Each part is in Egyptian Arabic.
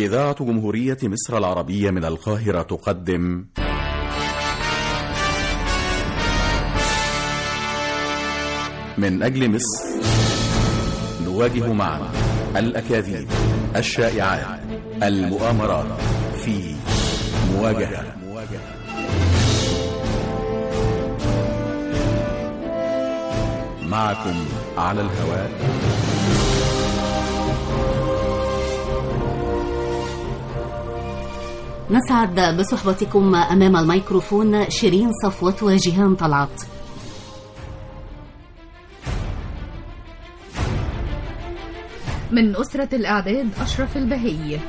إذاعة جمهورية مصر العربية من القاهرة تقدم من أجل مصر نواجه معا الأكاذيب الشائعات المؤامرات في مواجهة معكم على الهواء نسعد بصحبتكم أمام الميكروفون شيرين صفوة وجيهان طلعت من أسرة الإعداد أشرف البهي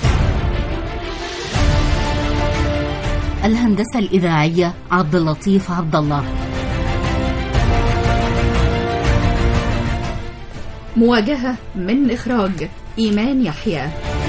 الهندسة الإذاعية عبد اللطيف عبد الله مواجهة من إخراج إيمان يحيى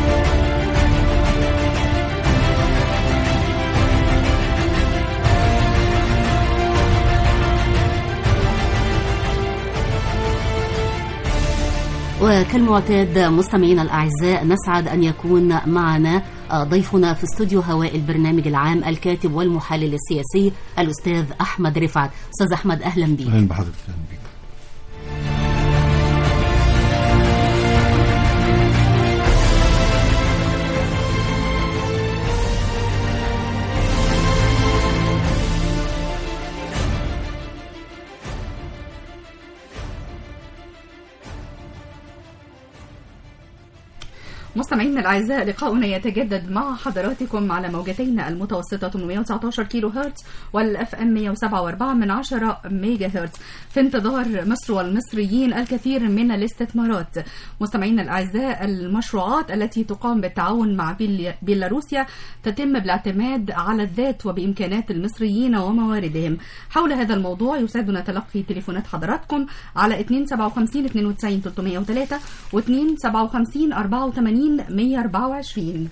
وكالمعتاد مستمعينا الأعزاء نسعد أن يكون معنا ضيفنا في استوديو هواء البرنامج العام الكاتب والمحلل السياسي الأستاذ أحمد رفعت أستاذ أحمد أهلا بك اهلا بحضرتك اهلا بيك مستمعينا الأعزاء لقاؤنا يتجدد مع حضراتكم على موجتين المتوسطة 819 كيلو هرتز والأف أم 107.4 من 10 ميجا هرتز في انتظار مصر والمصريين الكثير من الاستثمارات مستمعينا الأعزاء المشروعات التي تقام بالتعاون مع بيل- بيلاروسيا تتم بالاعتماد على الذات وبإمكانات المصريين ومواردهم حول هذا الموضوع يسعدنا تلقي تليفونات حضراتكم على 257 92 303 و 257 84 124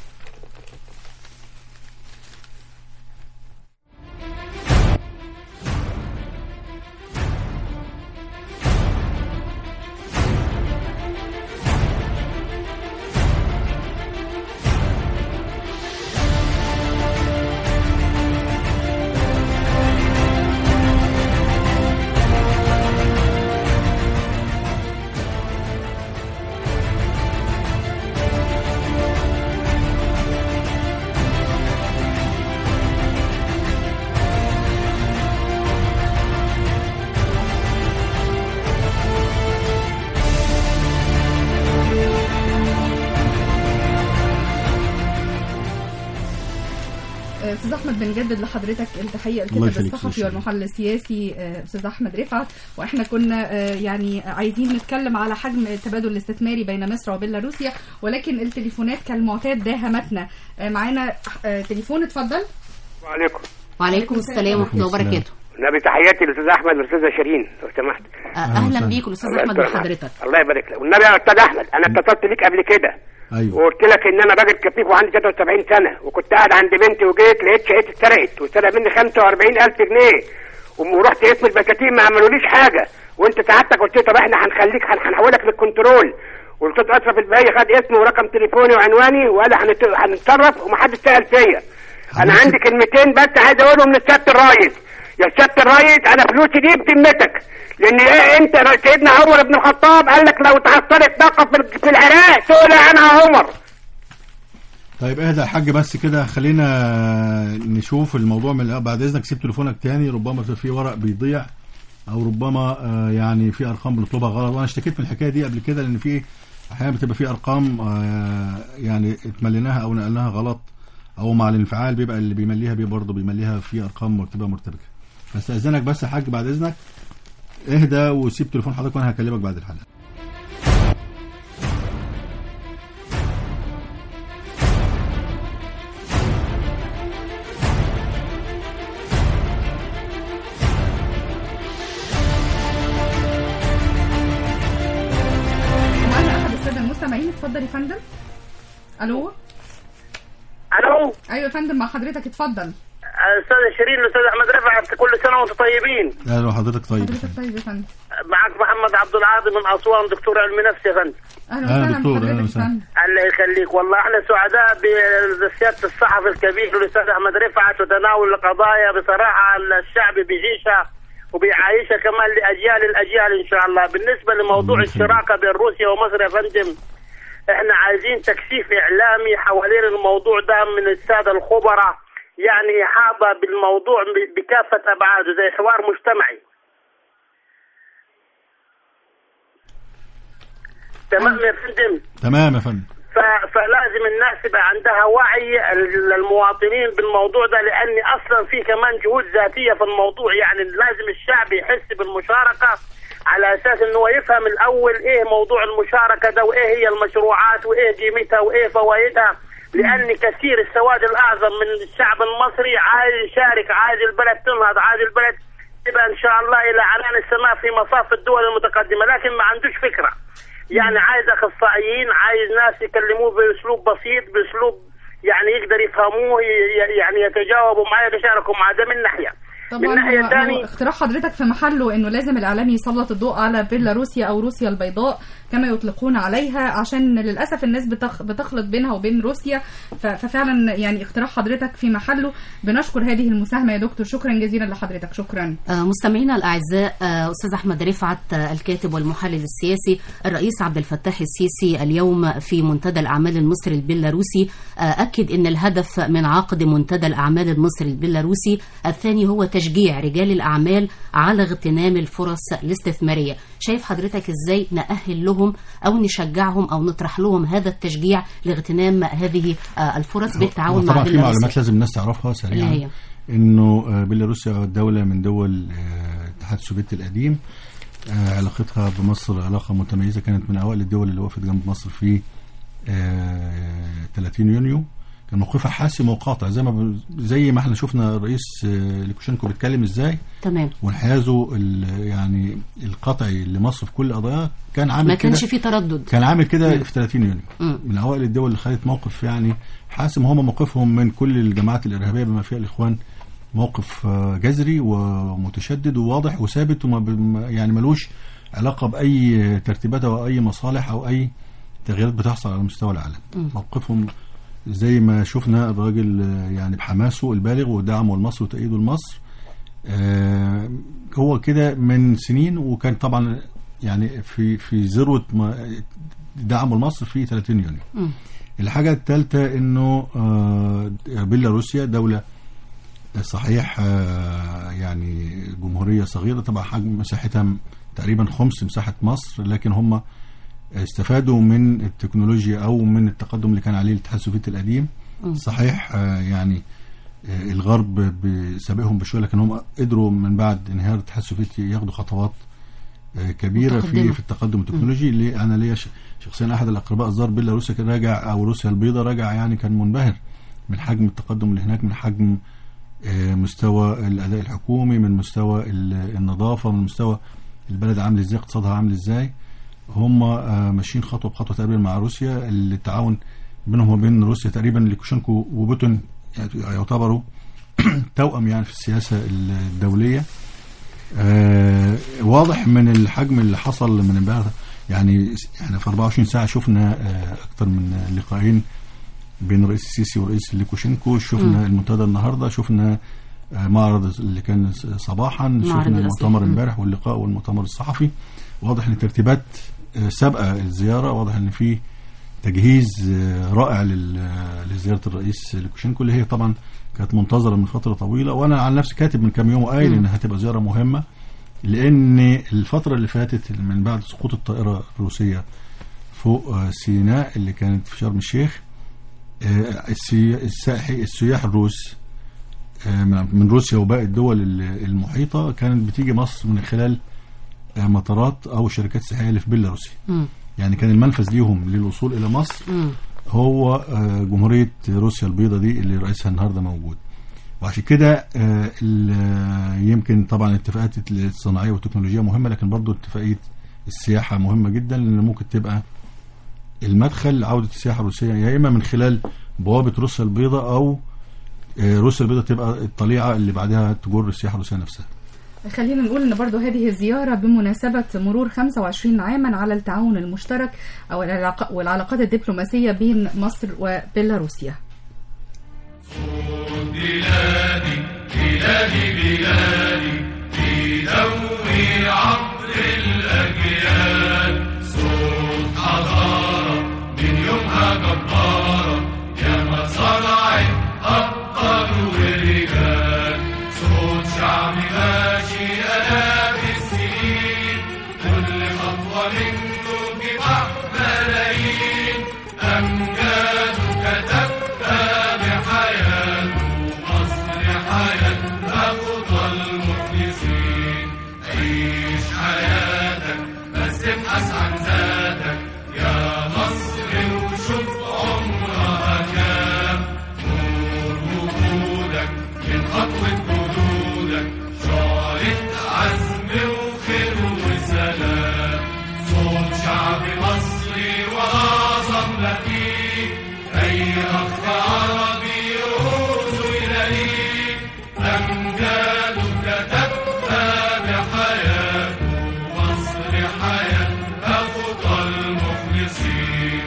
استاذ احمد بنجدد لحضرتك التحيه الله الكاتب يخليك، الصحفي الله والمحلل السياسي آه، استاذ احمد رفعت واحنا كنا آه، يعني عايزين نتكلم على حجم التبادل الاستثماري بين مصر وبيلاروسيا ولكن التليفونات كالمعتاد داهمتنا آه، معانا آه، تليفون اتفضل وعليكم وعليكم السلام ورحمة الله السلام. وبركاته نبي تحياتي للاستاذ احمد والاستاذه شيرين لو سمحت آه، أهلا وسهلا. بيك الأستاذ الله أحمد يستر بحضرتك الله يبارك لك والنبي يا استاذ احمد انا اتصلت بيك قبل كده ايوه وقلت لك ان انا راجل كفيف وعندي 73 سنه وكنت قاعد عند بنتي وجيت لقيت شقتي اتسرقت واتسرق مني 45000 جنيه ورحت اسم البكاتين ما عملوليش حاجه وانت سعادتك قلت لي طب احنا هنخليك هن- هنحولك للكنترول والاستاذ اشرف الباقي خد اسمي ورقم تليفوني وعنواني وقال لي هنت- هنتصرف ومحدش سال فيا انا حضرتك- عندي كلمتين بس عايز اقولهم لسياده الريس يا سياده الريس انا فلوسي دي بذمتك لان ايه انت سيدنا عمر بن الخطاب قال لك لو تعثرت ناقه في- في العراق سئل عنها عمر طيب اهدى يا حاج بس كده خلينا نشوف الموضوع من الأول. بعد اذنك سيب تليفونك تاني ربما في ورق بيضيع او ربما آه، يعني في ارقام بنطلبها غلط وانا اشتكيت من الحكايه دي قبل كده لان في احيانا بتبقى في ارقام آه، يعني اتمليناها او نقلناها غلط او مع الانفعال بيبقى اللي بيمليها بيه برضه بيمليها في ارقام مرتبه مرتبكه فاستاذنك بس يا حاج بعد اذنك اهدى وسيب تليفون حضرتك وانا هكلمك بعد الحلقه معانا احد الساده المستمعين اتفضل يا فندم الو الو ايوه يا فندم مع حضرتك اتفضل استاذ شيرين الاستاذ احمد رفعت كل سنه وانتم طيبين اهلا وحضرتك طيب حضرتك طيب يا فندم معك محمد عبد العاطي من اسوان دكتور علم نفس يا فندم اهلا أهلا وسهلا دكتور، أهلا بحضرتك وسهلا. فندم. الله يخليك والله احنا سعداء بسياده الصحفي الكبير الاستاذ احمد رفعت وتناول القضايا بصراحه الشعب بيعيشها وبيعايشها كمان لاجيال الاجيال ان شاء الله بالنسبه لموضوع الله يخليك. الشراكه بين روسيا ومصر يا فندم احنا عايزين تكثيف اعلامي حوالين الموضوع ده من الساده الخبراء يعني احاطه بالموضوع ب- بكافه ابعاده زي حوار مجتمعي تمام يا فندم تمام يا فندم ف- فلازم الناس يبقى عندها وعي ال- المواطنين بالموضوع ده لان اصلا في كمان جهود ذاتيه في الموضوع يعني لازم الشعب يحس بالمشاركه على اساس انه هو يفهم الاول ايه موضوع المشاركه ده وايه هي المشروعات وايه قيمتها وايه فوائدها لان كثير السواد الاعظم من الشعب المصري عايز يشارك عايز البلد تنهض عايز البلد تبقى ان شاء الله الى عنان السماء في مصاف الدول المتقدمه لكن ما عندوش فكره يعني عايز اخصائيين عايز ناس يكلموه باسلوب بسيط باسلوب يعني يقدر يفهموه ي- يعني يتجاوبوا معاه يتشاركوا معاه ده من ناحيه من طبعا ناحيه هو- هو ثانيه اقتراح حضرتك في محله انه لازم الاعلام يسلط الضوء على بيلاروسيا او روسيا البيضاء كما يطلقون عليها عشان للاسف الناس بتخ بتخلط بينها وبين روسيا ف- ففعلا يعني اقتراح حضرتك في محله بنشكر هذه المساهمه يا دكتور شكرا جزيلا لحضرتك شكرا آه، مستمعينا الاعزاء آه، استاذ احمد رفعت آه، الكاتب والمحلل السياسي الرئيس عبد الفتاح السيسي اليوم في منتدى الاعمال المصري البيلاروسي آه، اكد ان الهدف من عقد منتدى الاعمال المصري البيلاروسي الثاني هو تشجيع رجال الاعمال على اغتنام الفرص الاستثماريه شايف حضرتك ازاي نأهل لهم او نشجعهم او نطرح لهم هذا التشجيع لاغتنام هذه آه، الفرص بالتعاون مع طبعا في بيلاروسيا معلومات لازم الناس تعرفها سريعا اللي هي؟ انه آه، بيلاروسيا دولة من دول آه، الاتحاد السوفيتي القديم آه، علاقتها بمصر علاقة متميزة كانت من أوائل الدول اللي وقفت جنب مصر في آه، 30 يونيو كان موقفها حاسم وقاطع زي ما ب- زي ما احنا شفنا الرئيس آه، لوكاشينكو بيتكلم ازاي تمام وانحيازه ال- يعني القطعي لمصر في كل قضايا كان عامل ما كده كانش في تردد كان عامل كده في 30 يونيو مم. من اوائل الدول اللي خدت موقف يعني حاسم هم موقفهم من كل الجماعات الارهابيه بما فيها الاخوان موقف آه، جذري ومتشدد وواضح وثابت وما ب- ما- يعني ملوش علاقه باي ترتيبات او اي مصالح او اي تغييرات بتحصل على مستوى العالم موقفهم زي ما شفنا الراجل آه، يعني بحماسه البالغ ودعمه لمصر وتأييده لمصر آه، هو كده من سنين وكان طبعا يعني في في ذروه ما- دعمه لمصر في 30 يونيو مم. الحاجة الثالثة انه آه، بيلاروسيا دولة صحيح آه، يعني جمهورية صغيرة طبعا حجم مساحتها م- تقريبا خمس مساحة مصر لكن هم استفادوا من التكنولوجيا او من التقدم اللي كان عليه الاتحاد السوفيتي القديم صحيح آه، يعني آه، الغرب بسابقهم بشويه لكن هم قدروا من بعد انهيار الاتحاد السوفيتي ياخدوا خطوات آه، كبيره متقدمة. في في التقدم التكنولوجي اللي انا ليا ش- شخصيا احد الاقرباء زار بيلاروسيا كان راجع او روسيا البيضاء راجع يعني كان منبهر من حجم التقدم اللي هناك من حجم آه، مستوى الاداء الحكومي من مستوى ال- النظافه من مستوى البلد عامل ازاي اقتصادها عامل ازاي هم آه، ماشيين خطوه بخطوه تقريبا مع روسيا التعاون بينهم وبين روسيا تقريبا لوكاشينكو وبوتين يعتبروا توأم يعني في السياسه الدوليه آه واضح من الحجم اللي حصل من امبارح يعني احنا في 24 ساعه شفنا آه اكتر من لقاءين بين الرئيس السيسي والرئيس لوكاشينكو شفنا المنتدى النهارده شفنا آه معرض اللي كان صباحا شفنا الأسئلة. المؤتمر مم. امبارح واللقاء والمؤتمر الصحفي واضح ان ترتيبات آه، سابقه الزياره واضح ان في تجهيز آه، رائع لل- لزياره الرئيس لوكاشينكو اللي هي طبعا كانت منتظره من فتره طويله وانا عن نفسي كاتب من كام يوم وقايل انها هتبقى زياره مهمه لان الفتره اللي فاتت من بعد سقوط الطائره الروسيه فوق آه، سيناء اللي كانت في شرم الشيخ آه، السي- السائحي السياح الروس آه، من من روسيا وباقي الدول ال- المحيطه كانت بتيجي مصر من خلال آه، مطارات او شركات سياحيه اللي في بيلاروسيا مم. يعني كان المنفذ ليهم للوصول الى مصر مم. هو آه، جمهوريه روسيا البيضاء دي اللي رئيسها النهارده موجود وعشان كده آه، ال- يمكن طبعا الاتفاقات الصناعيه والتكنولوجيه مهمه لكن برضو اتفاقيه السياحه مهمه جدا لان ممكن تبقى المدخل لعوده السياحه الروسيه يا اما من خلال بوابه روسيا البيضاء او آه، روسيا البيضاء تبقى الطليعه اللي بعدها تجر السياحه الروسيه نفسها خلينا نقول ان برضو هذه الزيارة بمناسبة مرور 25 عاما على التعاون المشترك او العلاق- والعلاقات الدبلوماسية بين مصر وبيلاروسيا بلادي بلادي بلادي في دوي عبر الأجيال صوت حضارة من يومها جبارة يا ما صنعت أبطال ورجال صوت شعب ماشي آلاف السنين كل خطوة منه كفاح ملايين أمجاد كتبها بحياته مصر حياتها خطى المخلصين عيش حياتك بس ابحث عن ذاتك يا مصر وشوف عمرها كام نور وجودك من خطوة جدودك شعلة عزم وخير وسلام صوت شعب مصري وأعظم ما فيه أي أخ عربي يعود إليه أمجاد كتبها بحياته مصر حياتها خطى المخلصين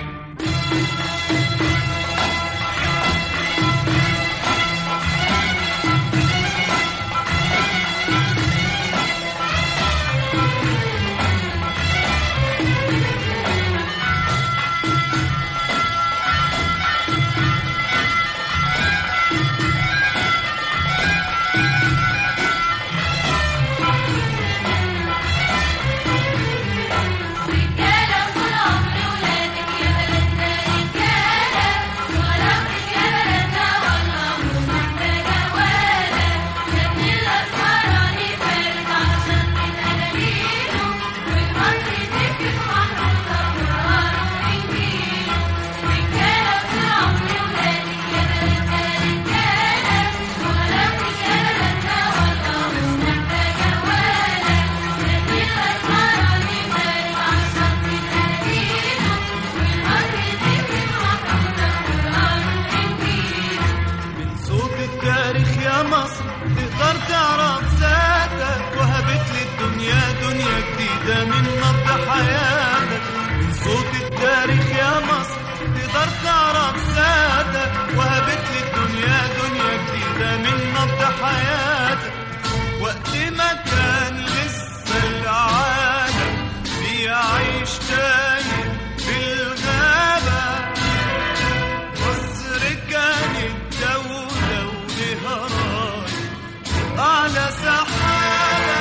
رجالة طول عمر ولادك يا بلدنا رجالة وغلاوتك يا بلدنا والله مش محتاجة ولا ابن الأسمراني فارد على شط أناديله والمصري سكت محروسة قراره وإنجيله رجالة طول عمر ولادك يا بلدنا رجالة وغلاوتك يا بلدنا والله مش محتاجة ولا ابن الأسمراني فارد على شط أناديله والمصري سكت محروسة قراره وإنجيله من صوت التاريخ يا مصر تقدر تعرف ذاتك وهبت للدنيا دنيا جديدة من نبض حياتك من صوت التاريخ يا مصر تقدر تعرف ذاتك وهبت للدنيا دنيا جديدة من نبض حياتك وقت ما كان لسه العالم بيعيش تاني في الغابة مصر كانت دولة ولها راي أعلى سحابة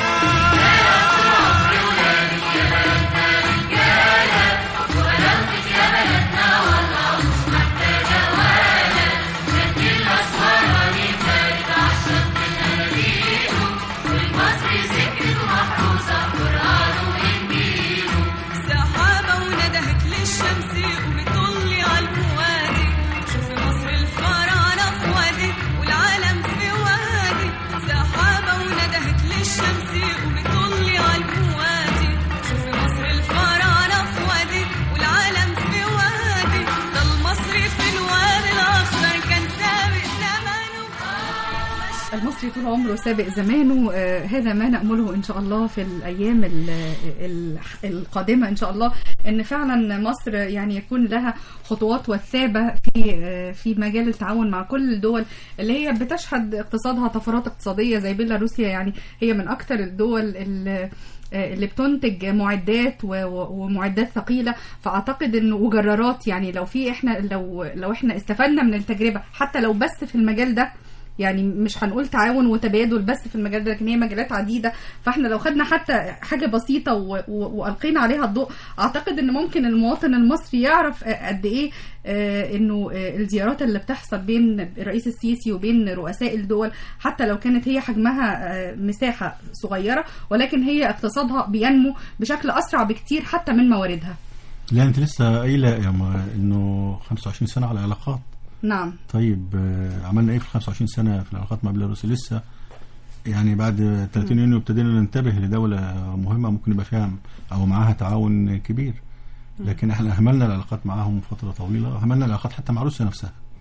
سحابة وندهت للشمس وبتطلي على الوادي شوفي مصر الفراعنة في وادي والعالم في وادي سحابة وندهت للشمس وبتطلي على الوادي شوفي مصر الفراعنة في وادي والعالم في وادي ده المصري في الوادي الأخضر كان سابق زمانه المصري طول عمره سابق زمانه آه، هذا ما نأمله إن شاء الله في الأيام ال- ال- القادمة إن شاء الله إن فعلا مصر يعني يكون لها خطوات وثابة في آه، في مجال التعاون مع كل الدول اللي هي بتشهد اقتصادها طفرات اقتصادية زي بيلاروسيا يعني هي من أكثر الدول اللي آه، اللي بتنتج معدات و- و- ومعدات ثقيله فاعتقد انه وجرارات يعني لو في احنا لو لو احنا استفدنا من التجربه حتى لو بس في المجال ده يعني مش هنقول تعاون وتبادل بس في المجال ده لكن هي مجالات عديده فاحنا لو خدنا حتى حاجه بسيطه و... و... والقينا عليها الضوء اعتقد ان ممكن المواطن المصري يعرف آه، قد ايه آه، انه آه، الزيارات اللي بتحصل بين الرئيس السيسي وبين رؤساء الدول حتى لو كانت هي حجمها آه، مساحه صغيره ولكن هي اقتصادها بينمو بشكل اسرع بكتير حتى من مواردها لا انت لسه قايله يا ما انه 25 سنه على علاقات نعم طيب آه، عملنا ايه في 25 سنه في العلاقات مع بيلاروس لسه يعني بعد 30 يونيو ابتدينا ننتبه لدوله مهمه ممكن يبقى فيها او معاها تعاون كبير لكن احنا اهملنا العلاقات معاهم فتره طويله اهملنا العلاقات حتى مع روسيا نفسها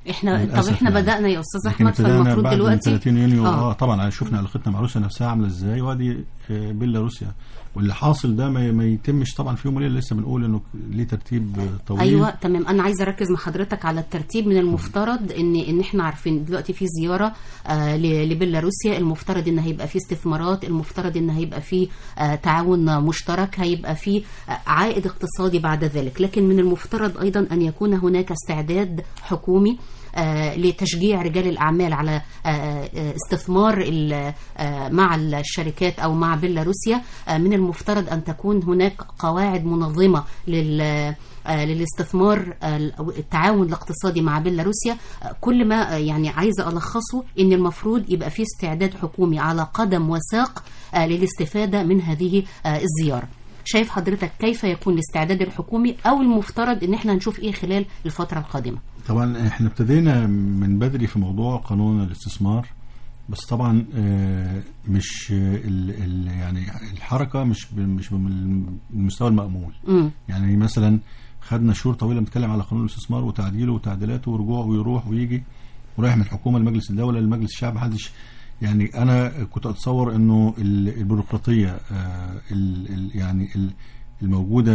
احنا طب للأسف احنا يعني. بدانا يا استاذ لكن احمد ابتدينا فالمفروض بعد من دلوقتي 30 يونيو اه, آه. طبعا شفنا علاقتنا مع روسيا نفسها عامله ازاي وادي آه، بيلاروسيا واللي حاصل ده ما, ما يتمش طبعا في يوم وليله لسه بنقول انه ليه ترتيب آه، طويل ايوه تمام انا عايزه اركز مع حضرتك على الترتيب من المفترض ان ان احنا عارفين دلوقتي في زياره آه ل- لبيلاروسيا المفترض ان هيبقى في استثمارات المفترض ان هيبقى في آه تعاون مشترك هيبقى في آه عائد اقتصادي بعد ذلك لكن من المفترض ايضا ان يكون هناك استعداد حكومي آه، لتشجيع رجال الأعمال على آه، آه، استثمار ال- آه، مع الشركات أو مع بيلاروسيا آه، من المفترض أن تكون هناك قواعد منظمة لل آه، للاستثمار آه، أو التعاون الاقتصادي مع بيلاروسيا آه، كل ما آه، يعني عايزه الخصه ان المفروض يبقى في استعداد حكومي على قدم وساق آه، للاستفاده من هذه آه، الزياره شايف حضرتك كيف يكون الاستعداد الحكومي او المفترض ان احنا نشوف ايه خلال الفتره القادمه طبعا احنا ابتدينا من بدري في موضوع قانون الاستثمار بس طبعا آه، مش آه، ال ال يعني الحركه مش ب- مش بالمستوى المأمول امم يعني مثلا خدنا شهور طويله بنتكلم على قانون الاستثمار وتعديله وتعديلاته ورجوع ويروح ويجي ورايح من الحكومه لمجلس الدوله لمجلس الشعب محدش يعني انا كنت اتصور انه ال- البيروقراطيه آه، ال- ال- يعني ال- الموجوده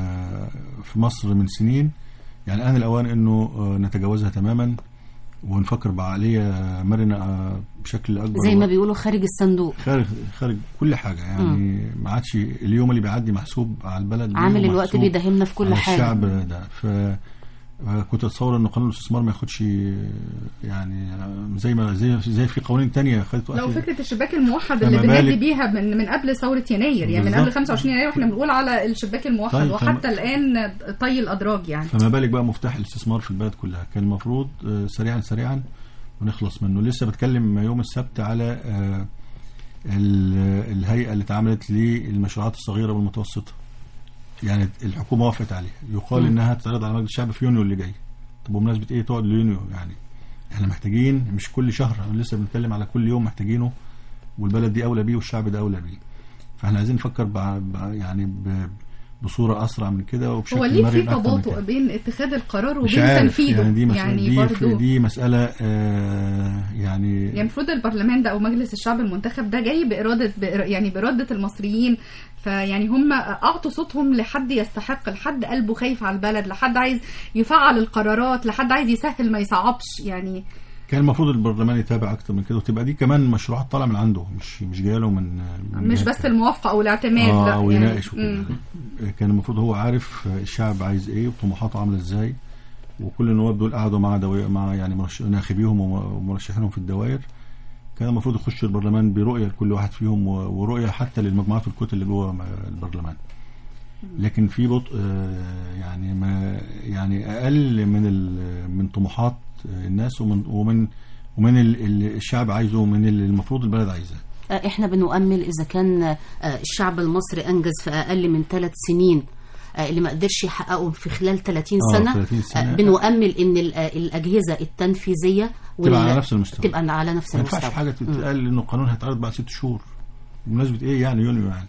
في مصر من سنين يعني آن الأوان أنه آه، نتجاوزها تماما ونفكر بعقلية مرنة آه، بشكل أكبر زي ما بيقولوا خارج الصندوق خارج خارج كل حاجة يعني ما عادش اليوم اللي بيعدي محسوب على البلد دي عامل الوقت ومحسوب بيدهمنا في كل على حاجه الشعب ده ف كنت اتصور ان قانون الاستثمار ما ياخدش يعني زي ما زي زي في قوانين تانية خدت وقت لو فكره الشباك الموحد اللي فما بنادي بالك- بيها من, من قبل ثوره يناير يعني من قبل بالظبط. 25 يناير واحنا بنقول على الشباك الموحد طيب، وحتى فما- الان طي الادراج يعني فما بالك بقى مفتاح الاستثمار في البلد كلها كان المفروض آه، سريعا سريعا ونخلص منه لسه بتكلم يوم السبت على آه، ال- الهيئة اللي اتعملت للمشروعات الصغيرة والمتوسطة يعني الحكومة وافقت عليها يقال مم. انها تتعرض على مجلس الشعب في يونيو اللي جاي طب بمناسبة ايه تقعد ليونيو يعني احنا محتاجين مش كل شهر احنا لسه بنتكلم على كل يوم محتاجينه والبلد دي اولى بيه والشعب ده اولى بيه فاحنا عايزين نفكر بع- بع- يعني ب- بصورة اسرع من كده وبشكل هو ليه في مرن أكتر من تباطؤ كده. بين اتخاذ القرار مش وبين عارف تنفيذه يعني دي مسألة يعني دي, برضو دي مسألة آه يعني يعني المفروض البرلمان ده او مجلس الشعب المنتخب ده جاي باراده بإر- يعني باراده المصريين فيعني هم اعطوا صوتهم لحد يستحق لحد قلبه خايف على البلد لحد عايز يفعل القرارات لحد عايز يسهل ما يصعبش يعني كان المفروض البرلمان يتابع اكتر من كده وتبقى دي كمان مشروعات طالعه من عنده مش مش جايه له من, من مش جهة بس تانية. الموافقه او الاعتماد اه لا او يعني يناقش وكده مم. كان المفروض هو عارف الشعب عايز ايه وطموحاته عامله ازاي وكل النواب دول قعدوا مع دوي... مع يعني مرش... ناخبيهم وم- ومرشحينهم في الدوائر كان المفروض يخش البرلمان برؤيه لكل واحد فيهم و... ورؤيه حتى للمجموعات والكتل اللي جوه م- البرلمان لكن في بطء آه، يعني ما يعني اقل من ال... من طموحات الناس ومن ومن ومن ال- ال- الشعب عايزه ومن اللي المفروض البلد عايزاه آه، احنا بنؤمل اذا كان آه، الشعب المصري انجز في اقل من ثلاث سنين آه، اللي ما قدرش يحققه في خلال 30 آه، سنه 30 سنة. آه، بنؤمل ان ال- آه، الاجهزه التنفيذيه تبقى وال- على نفس المستوى. تبقى على نفس ما ينفعش المستوى حاجه تتقال انه القانون هيتعرض بعد ست شهور بمناسبه ايه يعني يونيو يعني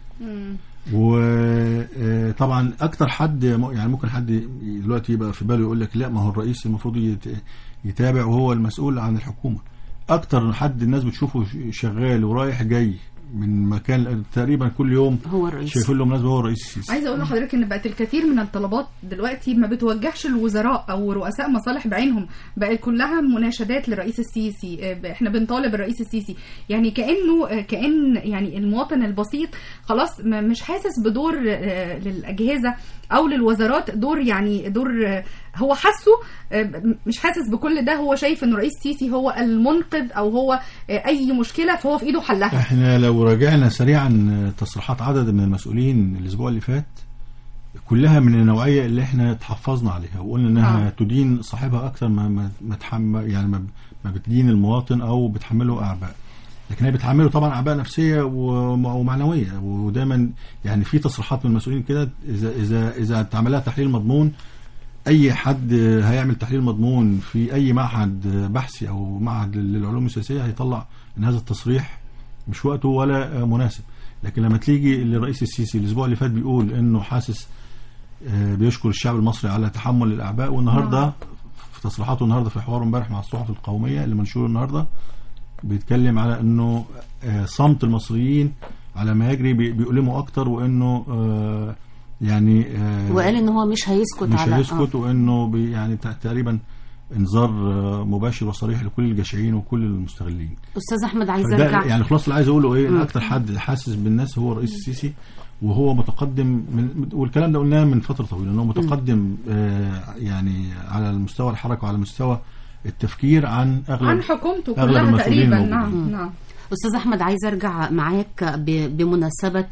وطبعا اكتر حد م- يعني ممكن حد دلوقتي يبقى في باله يقول لك لا ما هو الرئيس المفروض يت- يتابع وهو المسؤول عن الحكومه اكتر حد الناس بتشوفه ش- شغال ورايح جاي من مكان تقريبا كل يوم هو الرئيس شايفين له مناسبه هو الرئيس السيسي عايزه اقول لحضرتك ان بقت الكثير من الطلبات دلوقتي ما بتوجهش الوزراء او رؤساء مصالح بعينهم بقت كلها مناشدات للرئيس السيسي آه، احنا بنطالب الرئيس السيسي يعني كانه آه، كان يعني المواطن البسيط خلاص م- مش حاسس بدور آه، للاجهزه او للوزارات دور يعني دور آه، هو حاسه آه، مش حاسس بكل ده هو شايف ان الرئيس السيسي هو المنقذ او هو آه، اي مشكله فهو في ايده حلها احنا لو راجعنا سريعا تصريحات عدد من المسؤولين الاسبوع اللي فات كلها من النوعيه اللي احنا تحفظنا عليها وقلنا انها آه. تدين صاحبها اكثر ما ما ما تحمل يعني ما, ما بتدين المواطن او بتحمله اعباء لكن هي بتحمله طبعا اعباء نفسيه وم- ومعنويه ودايما يعني في تصريحات من المسؤولين كده اذا اذا اذا اتعمل لها تحليل مضمون اي حد هيعمل تحليل مضمون في اي معهد بحثي او معهد للعلوم السياسيه هيطلع ان هذا التصريح مش وقته ولا مناسب لكن لما تيجي للرئيس السيسي الاسبوع اللي فات بيقول انه حاسس آه، بيشكر الشعب المصري على تحمل الاعباء والنهارده في تصريحاته النهارده في حواره امبارح مع الصحف القوميه اللي منشور النهارده بيتكلم على انه آه، صمت المصريين على ما يجري بي- بيؤلموا اكتر وانه آه، يعني آه، وقال ان هو مش هيسكت مش على هيسكت وانه بي يعني ت- تقريبا انذار آه، مباشر وصريح لكل الجشعين وكل المستغلين آه. استاذ احمد عايز فده ارجع يعني خلاص اللي عايز اقوله ايه ان مم. اكتر حد حاسس بالناس هو الرئيس السيسي وهو متقدم من والكلام ده قلناه من فتره طويله انه متقدم آه يعني على المستوى الحركه وعلى مستوى التفكير عن اغلب عن حكومته أغلب كلها المسؤولين تقريبا الموجودين. نعم نعم استاذ احمد عايز ارجع معاك ب- بمناسبه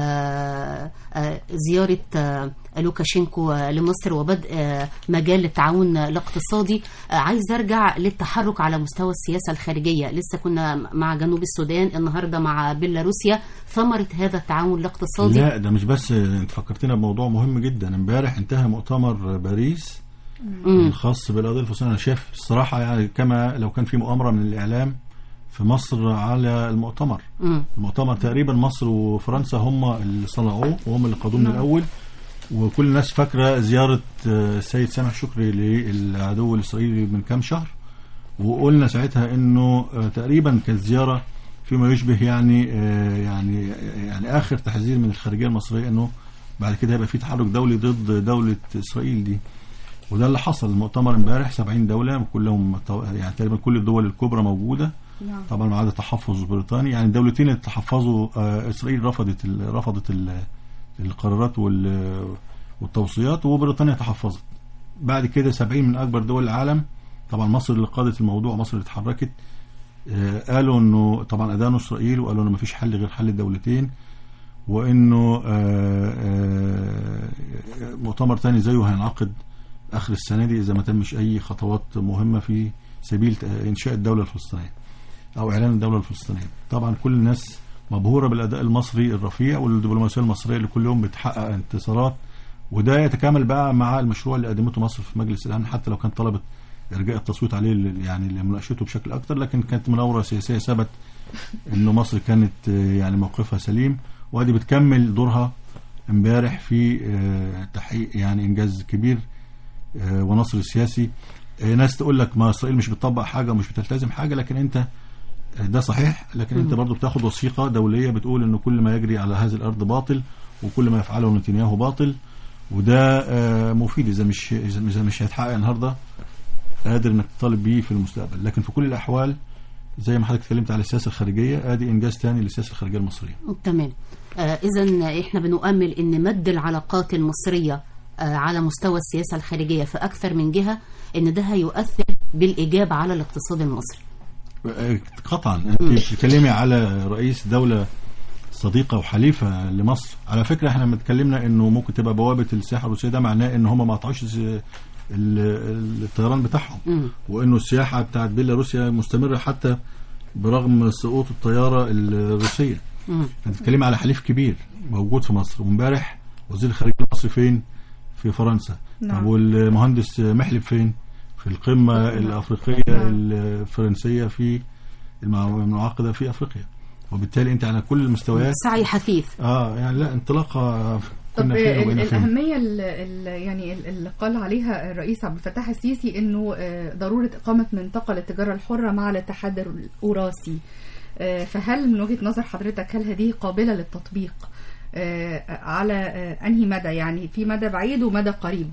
آه، آه، زياره آه، لوكاشينكو آه، لمصر وبدء آه، مجال التعاون الاقتصادي آه، عايز ارجع للتحرك على مستوى السياسه الخارجيه لسه كنا مع جنوب السودان النهارده مع بيلاروسيا ثمره هذا التعاون الاقتصادي لا ده مش بس انت فكرتنا بموضوع مهم جدا امبارح انتهى مؤتمر باريس مم. الخاص بالقضيه الفلسطينيه انا شايف الصراحه يعني كما لو كان في مؤامره من الاعلام في مصر على المؤتمر مم. المؤتمر تقريبا مصر وفرنسا هم اللي صنعوه وهم اللي قادوه من الاول وكل الناس فاكره زياره آه، السيد سامح شكري للعدو الاسرائيلي من كام شهر وقلنا ساعتها انه آه، تقريبا كانت زياره فيما يشبه يعني آه، يعني يعني اخر تحذير من الخارجيه المصريه انه بعد كده هيبقى في تحرك دولي ضد دوله اسرائيل دي وده اللي حصل المؤتمر امبارح 70 دوله كلهم تو- يعني تقريبا كل الدول الكبرى موجوده نعم طبعا ما عدا تحفظ بريطانيا يعني الدولتين اللي تحفظوا آه، اسرائيل رفضت ال- رفضت ال- القرارات وال- والتوصيات وبريطانيا تحفظت بعد كده 70 من اكبر دول العالم طبعا مصر اللي قادت الموضوع مصر اللي اتحركت آه، قالوا انه طبعا ادانوا اسرائيل وقالوا انه ما فيش حل غير حل الدولتين وانه آه، آه، مؤتمر تاني زيه هينعقد اخر السنه دي اذا ما تمش اي خطوات مهمه في سبيل انشاء الدوله الفلسطينيه او اعلان الدوله الفلسطينيه طبعا كل الناس مبهوره بالاداء المصري الرفيع والدبلوماسيه المصريه اللي كل يوم بتحقق انتصارات وده يتكامل بقى مع المشروع اللي قدمته مصر في مجلس الامن حتى لو كان طلبت ارجاء التصويت عليه ل- يعني لمناقشته بشكل اكتر لكن كانت مناوره سياسيه ثبت انه مصر كانت آه، يعني موقفها سليم وادي بتكمل دورها امبارح في آه، تحقيق يعني انجاز كبير آه، ونصر سياسي آه، ناس تقول لك ما اسرائيل مش بتطبق حاجه ومش بتلتزم حاجه لكن انت آه، ده صحيح لكن انت برضو بتاخد وثيقه دوليه بتقول انه كل ما يجري على هذه الارض باطل وكل ما يفعله نتنياهو باطل وده آه، مفيد اذا مش اذا إذا مش هيتحقق النهارده قادر انك تطالب بيه في المستقبل لكن في كل الاحوال زي ما حضرتك اتكلمت على السياسه الخارجيه ادي انجاز تاني للسياسه الخارجيه المصريه تمام آه اذا احنا بنؤمل ان مد العلاقات المصريه آه على مستوى السياسه الخارجيه في اكثر من جهه ان ده هيؤثر بالايجاب على الاقتصاد المصري آه، قطعا انت بتتكلمي على رئيس دوله صديقه وحليفه لمصر على فكره احنا لما اتكلمنا انه ممكن تبقى بوابه السياحه الروسيه ده معناه ان هم ما قطعوش ال- ال- الطيران بتاعهم مم. وانه السياحه بتاعت بيلاروسيا مستمره حتى برغم سقوط الطياره الروسيه مم. انت بتتكلمي على حليف كبير موجود في مصر وامبارح وزير الخارجيه المصري فين في فرنسا نعم. طب والمهندس محلب فين في القمه الافريقيه الفرنسيه في المع- المنعقده في افريقيا وبالتالي انت على كل المستويات سعي حثيث اه يعني لا انطلاقه طب كنا فين ال- وبقينا فين الأهمية ال- ال- يعني ال- اللي قال عليها الرئيس عبد الفتاح السيسي إنه آه، ضرورة إقامة منطقة للتجارة الحرة مع الاتحاد الأوراسي آه، فهل من وجهة نظر حضرتك هل هذه قابلة للتطبيق آه، على آه، أنهي مدى يعني في مدى بعيد ومدى قريب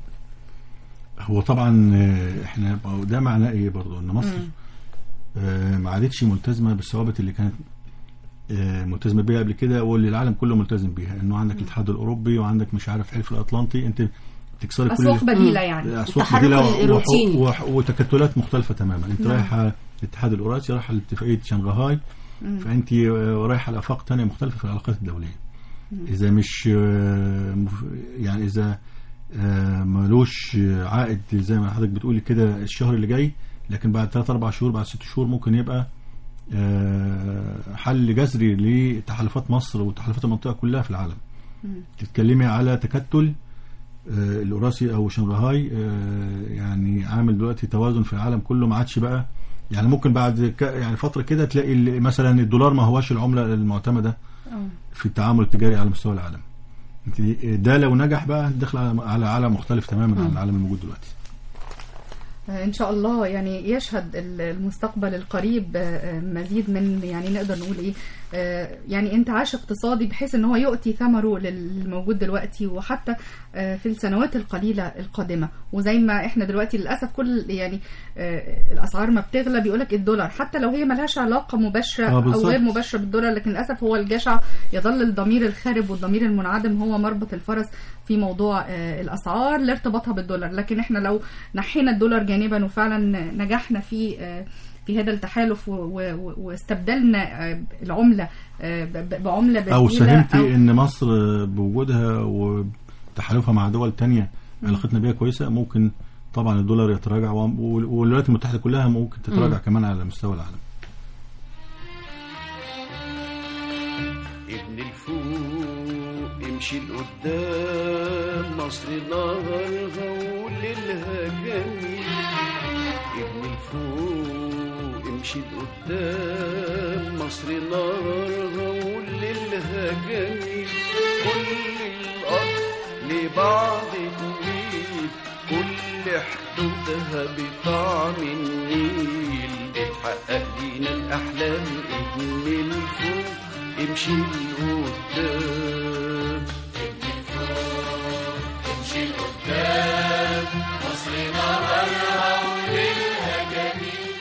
هو طبعا آه، احنا ده معناه ايه برضه ان مصر مم. آه، ما عادتش ملتزمه بالثوابت اللي كانت آه، ملتزمه بيها قبل كده واللي العالم كله ملتزم بيها انه عندك الاتحاد الاوروبي وعندك مش عارف حلف الاطلنطي انت تكسري كل أسواق بديلة يعني اسواق التحرك بديلة و- الروتيني. وح- وتكتلات مختلفه تماما انت نعم. رايحه الاتحاد الاوراسي رايحه لاتفاقيه شنغهاي فانت آه، رايحه لافاق تانية مختلفه في العلاقات الدوليه اذا مش آه، مف- يعني اذا آه، ملوش عائد زي ما حضرتك بتقولي كده الشهر اللي جاي لكن بعد 3 4 شهور بعد 6 شهور ممكن يبقى آه، حل جذري لتحالفات مصر وتحالفات المنطقه كلها في العالم تتكلمي على تكتل آه، الاوراسي او شنغهاي آه، يعني عامل دلوقتي توازن في العالم كله ما عادش بقى يعني ممكن بعد ك- يعني فتره كده تلاقي ال- مثلا الدولار ما هواش العمله المعتمده في التعامل التجاري على مستوى العالم انت ده لو نجح بقى داخل على على عالم مختلف تماما عن العالم الموجود دلوقتي ان شاء الله يعني يشهد ال- المستقبل القريب آه، آه، مزيد من يعني نقدر نقول ايه آه، يعني انتعاش اقتصادي بحيث ان هو يؤتي ثمره للموجود دلوقتي وحتى آه، في السنوات القليله القادمه وزي ما احنا دلوقتي للاسف كل يعني آه، الاسعار ما بتغلى بيقولك الدولار حتى لو هي ملهاش علاقه مباشره آه، او بالظبط. غير مباشره بالدولار لكن للاسف هو الجشع يظل الضمير الخارب والضمير المنعدم هو مربط الفرس في موضوع آه، الاسعار لارتباطها بالدولار لكن احنا لو نحينا الدولار جانبا وفعلا نجحنا في آه، في هذا التحالف و- و- واستبدلنا آه، العمله آه، ب- ب- بعمله بديله او ساهمتي أو ان مصر بوجودها وتحالفها مع دول تانية علاقتنا بيها كويسه ممكن طبعا الدولار يتراجع وال- والولايات المتحده كلها ممكن تتراجع كمان على مستوى العالم ابن الفوق امشي لقدام مصر نهارها وليلها جميل ابن الفوق امشي لقدام مصر نهارها وليلها جميل كل الارض لبعض تميل كل حدودها بطعم النيل بتحقق لينا الاحلام ابن الفوق امشي لقدام امشي لقدام مصر نهارها وليلها جميل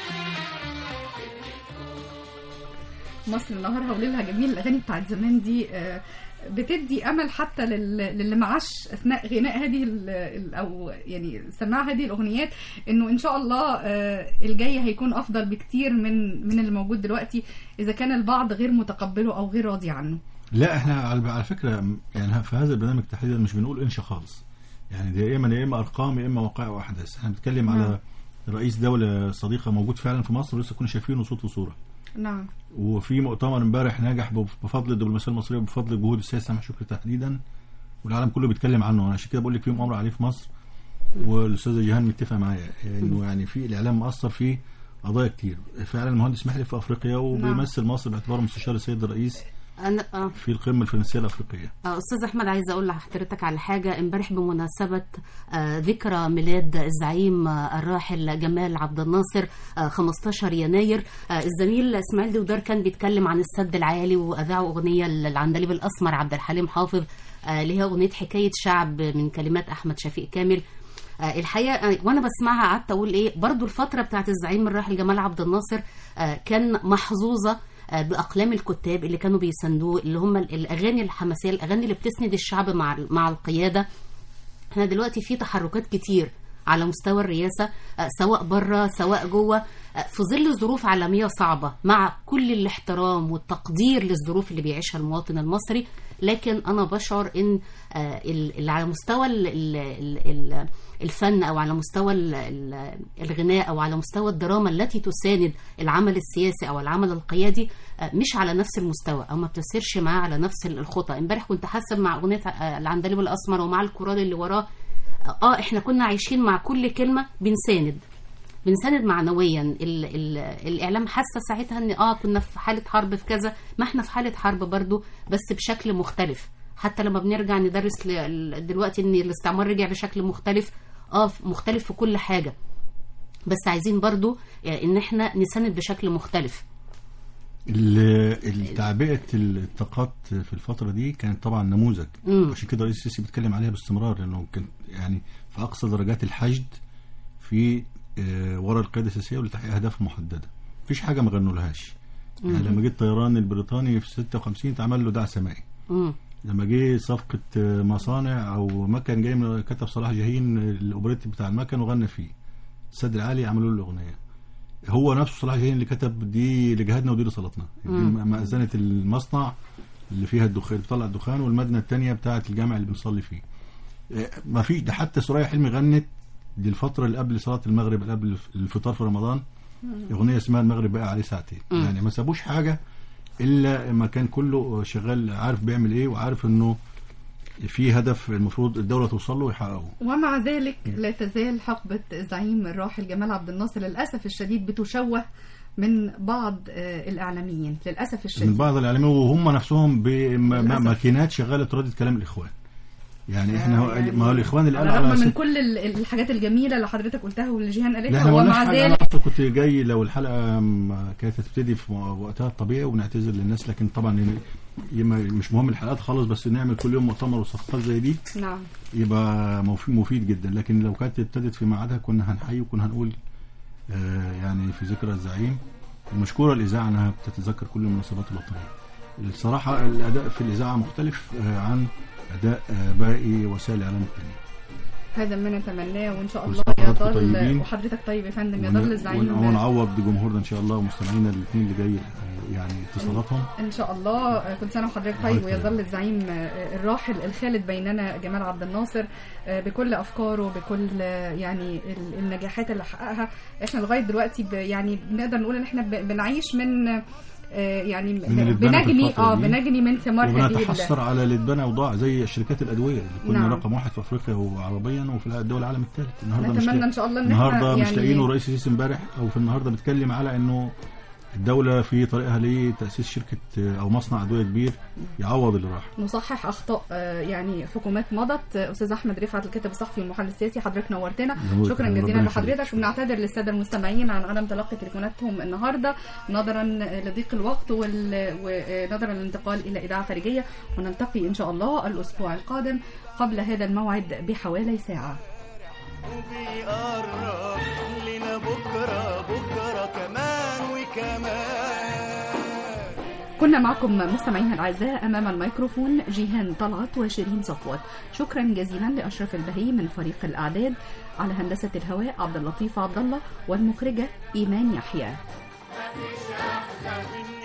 مصر نهارها وليلها جميل الاغاني بتاعت زمان دي آه، بتدي امل حتى لل- للي معاش اثناء غناء هذه ال- ال- او يعني سماع هذه الاغنيات انه ان شاء الله آه، الجاي هيكون افضل بكتير من من اللي موجود دلوقتي اذا كان البعض غير متقبله او غير راضي عنه لا احنا على على فكره يعني في هذا البرنامج تحديدا مش بنقول انشا خالص يعني ده يا اما يا اما ارقام يا اما وقائع واحداث احنا بنتكلم نعم. على رئيس دوله صديقه موجود فعلا في مصر ولسه كنا شايفينه صوت وصوره نعم وفي مؤتمر امبارح ناجح بف- بفضل الدبلوماسيه المصريه وبفضل جهود السيد سامح شكري تحديدا والعالم كله بيتكلم عنه انا عشان كده بقول لك في مؤامره عليه في مصر والاستاذه جيهان متفق معايا انه يعني في الاعلام مؤثر في قضايا كتير فعلا المهندس محلي في افريقيا وبيمثل مصر باعتباره مستشار السيد الرئيس انا آه. في القمه الفرنسيه الافريقيه آه، استاذ احمد عايزه اقول لحضرتك على حاجه امبارح بمناسبه آه، ذكرى ميلاد الزعيم آه، الراحل جمال عبد الناصر آه، 15 يناير آه، الزميل اسماعيل دودار كان بيتكلم عن السد العالي واذاع اغنيه للعندليب الاسمر عبد الحليم حافظ آه، اللي هي اغنيه حكايه شعب من كلمات احمد شفيق كامل آه، الحقيقه آه، وانا بسمعها قعدت اقول ايه برضو الفتره بتاعت الزعيم الراحل جمال عبد الناصر آه، كان محظوظه آه، باقلام الكتاب اللي كانوا بيساندوه اللي هم ال- الاغاني الحماسيه الاغاني اللي بتسند الشعب مع مع القياده احنا دلوقتي في تحركات كتير على مستوى الرئاسه آه، سواء بره سواء جوه آه، في ظل ظروف عالميه صعبه مع كل الاحترام والتقدير للظروف اللي بيعيشها المواطن المصري لكن انا بشعر ان آه، ال- ال- على مستوى ال- ال- ال- ال- الفن او على مستوى ال- ال- الغناء او على مستوى الدراما التي تساند العمل السياسي او العمل القيادي آه، مش على نفس المستوى او ما بتسيرش معاه على نفس الخطى امبارح كنت حاسه مع اغنيه آه، العندليب الاسمر ومع الكورال اللي وراه اه احنا كنا عايشين مع كل كلمه بنساند بنساند معنويا ال ال الاعلام حاسه ساعتها ان اه كنا في حاله حرب في كذا ما احنا في حاله حرب برضو بس بشكل مختلف حتى لما بنرجع ندرس ل- دلوقتي ان الاستعمار رجع بشكل مختلف اه مختلف في كل حاجه بس عايزين برضو آه، ان احنا نساند بشكل مختلف ال- تعبئه الطاقات في الفتره دي كانت طبعا نموذج مم. عشان كده الرئيس السيسي بيتكلم عليها باستمرار لانه كان يعني في اقصى درجات الحشد في آه، ورا القياده السياسيه ولتحقيق اهداف محدده مفيش حاجه ما غنولهاش يعني لما جه الطيران البريطاني في 56 اتعمل له دعم سمائي مم. لما جه صفقة آه، مصانع أو مكن جاي من كتب صلاح جاهين الأوبريت بتاع المكن وغنى فيه السد العالي عملوا له الأغنية هو نفسه صلاح جاهين اللي كتب دي لجهادنا ودي لصلاتنا دي مأذنة المصنع اللي فيها الدخان اللي بتطلع الدخان والمدنة التانية بتاعة الجامع اللي بنصلي فيه آه، ما فيش ده حتى سوريا حلمي غنت دي الفترة اللي قبل صلاة المغرب اللي قبل الفطار في رمضان أغنية اسمها المغرب بقى عليه ساعتين مم. يعني ما سابوش حاجة الا ما كان كله شغال عارف بيعمل ايه وعارف انه في هدف المفروض الدوله توصل له ويحققه ومع ذلك لا تزال حقبة الزعيم الراحل جمال عبد الناصر للأسف الشديد بتشوه من بعض آه، الإعلاميين للأسف من الشديد بعض الاعلاميين وهم نفسهم للأسف. بماكينات شغاله تردد كلام الاخوان يعني احنا هو- ما هو الاخوان اللي على قالوا الرغم على من ست- كل ال- الحاجات الجميله اللي حضرتك قلتها واللي جيهان لا قالتها احنا ما قلناش ومع حاجه انا ذلك أصلاً كنت جاي لو الحلقه م- كانت هتبتدي في م- وقتها الطبيعي وبنعتذر للناس لكن طبعا ي- يما- مش مهم الحلقات خالص بس نعمل كل يوم مؤتمر وصفقات زي دي نعم يبقى مفيد مفيد جدا لكن لو كانت ابتدت في ميعادها كنا هنحيي وكنا هنقول آه يعني في ذكرى الزعيم ومشكوره الاذاعه انها بتتذكر كل المناسبات الوطنيه. الصراحه الاداء في الاذاعه مختلف آه عن اداء آه باقي وسائل الاعلام الثانيه. هذا ما نتمناه وان شاء كل الله سنة وحضراتكم يظل طيبين. وحضرتك طيب يا فندم يظل ون- الزعيم ونعوض جمهورنا ان شاء الله ومستمعينا الاثنين اللي جاي آه، يعني اتصالاتهم ان شاء الله آه، كل سنه وحضرتك طيب الله يخليك. ويظل الزعيم آه، الراحل الخالد بيننا جمال عبد الناصر آه، بكل افكاره بكل آه، يعني ال- النجاحات اللي حققها احنا لغايه دلوقتي ب- يعني بنقدر نقول ان احنا ب- بنعيش من آه، يعني من اللي اتبنى في بنجني الفترة اه دي. بنجني من ثمار هذه ال- وبنتحسر على اللي اتبنى وضاع زي شركات الادويه اللي كنا نعم. رقم واحد في افريقيا وعربيا وفي دول العالم الثالث النهارده مش نتمنى لا- ان شاء الله ان النهارده احنا مش لاقيينه الرئيس السيسي امبارح او في النهارده بيتكلم على انه الدوله في طريقها لتاسيس شركه آه، او مصنع ادويه كبير يعوض اللي راح نصحح اخطاء آه، يعني حكومات مضت آه، استاذ احمد رفعت الكاتب الصحفي والمحلل السياسي حضرتك نورتنا نورك. شكرا ربنا جزيلا يخليك. لحضرتك وبنعتذر للساده المستمعين عن عدم تلقي تليفوناتهم النهارده نظرا لضيق الوقت وال- ونظرا للانتقال الى اذاعه خارجيه ونلتقي ان شاء الله الاسبوع القادم قبل هذا الموعد بحوالي ساعه وبيقرب لنا بكرة بكرة كمان وكمان كنا معكم مستمعينا الاعزاء امام الميكروفون جيهان طلعت وشيرين صفوت شكرا جزيلا لاشرف البهي من فريق الاعداد على هندسه الهواء عبد اللطيف عبد الله والمخرجه ايمان يحيى مفيش أحلى من